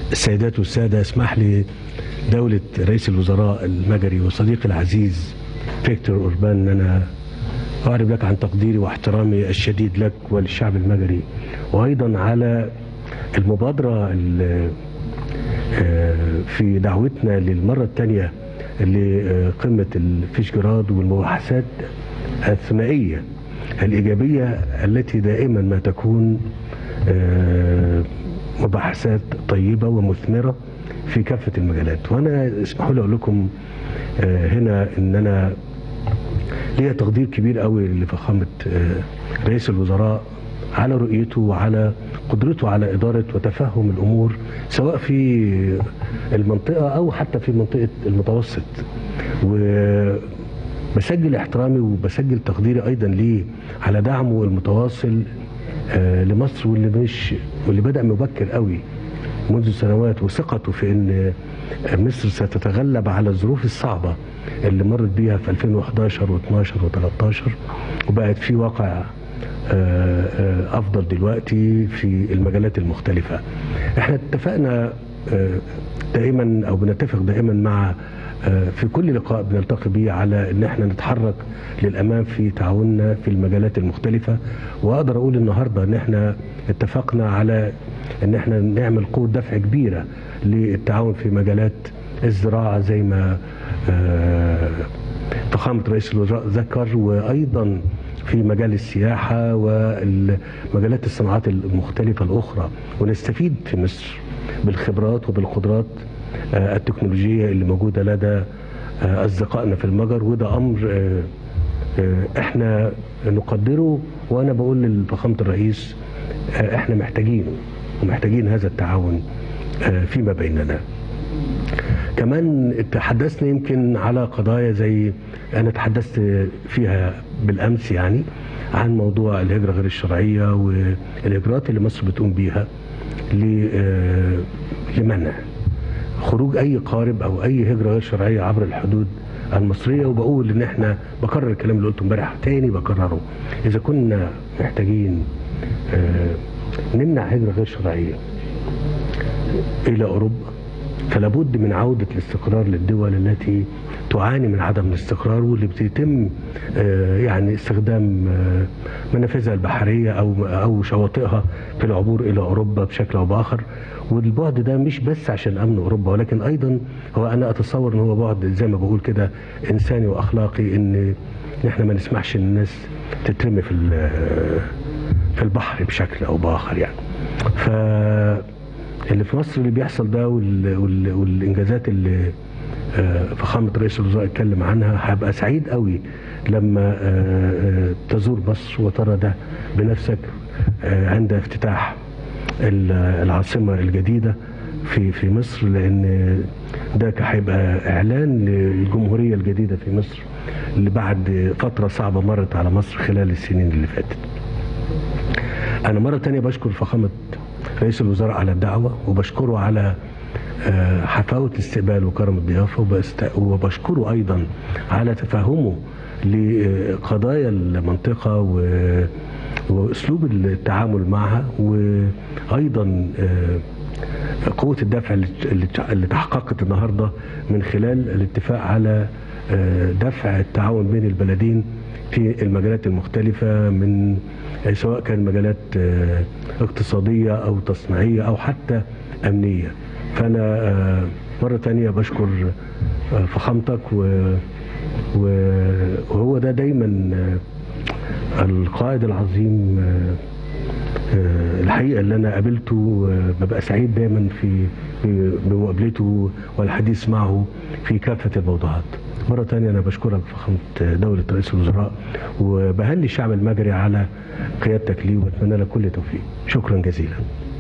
السيدات والسادة اسمح لي دولة رئيس الوزراء المجري وصديقي العزيز فيكتور أوربان أن أنا أعرب لك عن تقديري واحترامي الشديد لك وللشعب المجري وأيضا على المبادرة ال- آه، في دعوتنا للمرة الثانية لقمة الفيشجراد والمباحثات الثنائية الإيجابية التي دائما ما تكون آه، مباحثات طيبة ومثمرة في كافة المجالات وأنا اسمحوا لي أقول لكم آه، هنا إن أنا ليا تقدير كبير قوي لفخامة آه، رئيس الوزراء على رؤيته وعلى قدرته على إدارة وتفهم الأمور سواء في المنطقة أو حتى في منطقة المتوسط وبسجل احترامي وبسجل تقديري أيضا ليه على دعمه المتواصل آه، لمصر واللي مش واللي بدأ مبكر قوي منذ سنوات وثقته في ان مصر ستتغلب على الظروف الصعبه اللي مرت بيها في 2011 و12 و13 وبقت في واقع آه، آه، افضل دلوقتي في المجالات المختلفه. احنا اتفقنا آه، دائما او بنتفق دائما مع آه، في كل لقاء بنلتقي بيه على ان احنا نتحرك للامام في تعاوننا في المجالات المختلفه واقدر اقول النهارده ان احنا اتفقنا على ان احنا نعمل قوه دفع كبيره للتعاون في مجالات الزراعه زي ما آه، فخامه رئيس الوزراء ذكر وايضا في مجال السياحه ومجالات الصناعات المختلفه الاخرى ونستفيد في مصر بالخبرات وبالقدرات آه، التكنولوجيه اللي موجوده لدى آه، اصدقائنا في المجر وده امر آه، آه، احنا نقدره وانا بقول لفخامه الرئيس آه، احنا محتاجينه ومحتاجين هذا التعاون آه، فيما بيننا كمان تحدثنا يمكن على قضايا زي انا تحدثت فيها بالامس يعني عن موضوع الهجره غير الشرعيه والاجراءات اللي مصر بتقوم بيها ل- آه، لمنع خروج اي قارب او اي هجره غير شرعيه عبر الحدود المصريه وبقول ان احنا بكرر الكلام اللي قلته امبارح تاني بكرره اذا كنا محتاجين آه، نمنع هجره غير شرعيه الى اوروبا فلا بد من عوده الاستقرار للدول التي تعاني من عدم الاستقرار واللي بيتم آه، يعني استخدام آه، منافذها البحريه او او شواطئها في العبور الى اوروبا بشكل او باخر والبعد ده مش بس عشان امن اوروبا ولكن ايضا هو انا اتصور ان هو بعد زي ما بقول كده انساني واخلاقي ان إن احنا ما نسمحش ان الناس تترمي في ال- في البحر بشكل او باخر يعني ف اللي في مصر اللي بيحصل ده وال... وال... والانجازات اللي آه، فخامه رئيس الوزراء اتكلم عنها هبقى سعيد قوي لما آه، آه، تزور مصر وترى ده بنفسك آه، عند افتتاح ال- العاصمه الجديده في في مصر لان ده هيبقى اعلان للجمهوريه الجديده في مصر اللي بعد فتره صعبه مرت على مصر خلال السنين اللي فاتت. أنا مرة تانية بشكر فخامة رئيس الوزراء على الدعوة وبشكره على آه، حفاوة الاستقبال وكرم الضيافة وبست- وبشكره أيضا على تفهمه لقضايا المنطقة و- وأسلوب التعامل معها وأيضا آه، قوة الدفع اللي اللي اللي تحققت النهاردة من خلال الاتفاق على آه، دفع التعاون بين البلدين في المجالات المختلفة من آه، سواء كان مجالات آه، اقتصادية أو تصنيعية أو حتى أمنية فأنا آه، مرة تانية بشكر آه، فخامتك و- و- وهو ده دايما آه، القائد العظيم آه، آه، الحقيقه اللي انا قابلته آه، ببقى سعيد دايما في في- بمقابلته والحديث معه في كافه الموضوعات. مرة تانية أنا بشكرك فخامة دولة رئيس الوزراء وبهني الشعب المجري على قيادتك ليه وأتمنى لك كل توفيق. شكرا جزيلا.